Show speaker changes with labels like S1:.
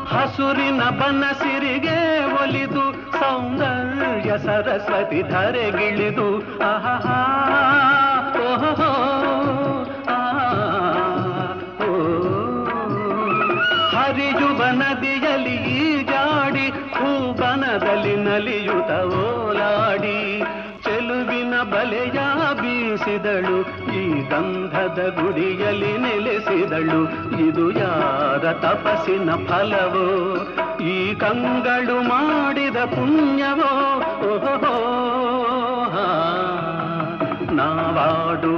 S1: ಹಸುರಿನ ಬನಸಿರಿಗೆ ಒಲಿದು ಸೌಂದರ್ಯ ಸರಸ್ವತಿ ಧರೆಗಿಳಿದು ಆಹಾ ಓಹೋ ಆ, ಓ. ಹರಿಯುವ ನದಿಯಲ್ಲಿ ಈಜಾಡಿ ಹೂಬನದಲ್ಲಿ ನಲಿಯುತ್ತ ಓಲಾಡಿ ಚೆಲುವಿನ ಬಲೆಯ ಬೀಸಿದಳು ಈ ಗಂಧದ ಗುಡಿಯಲ್ಲಿ ನೆಲೆಸಿದಳು ಇದು ಯಾರ ತಪಸ್ಸಿನ ಫಲವೋ ಈ ಕಂಗಳು ಮಾಡಿದ ಪುಣ್ಯವೋ ಓಹೋ ನಾವಾಡುವ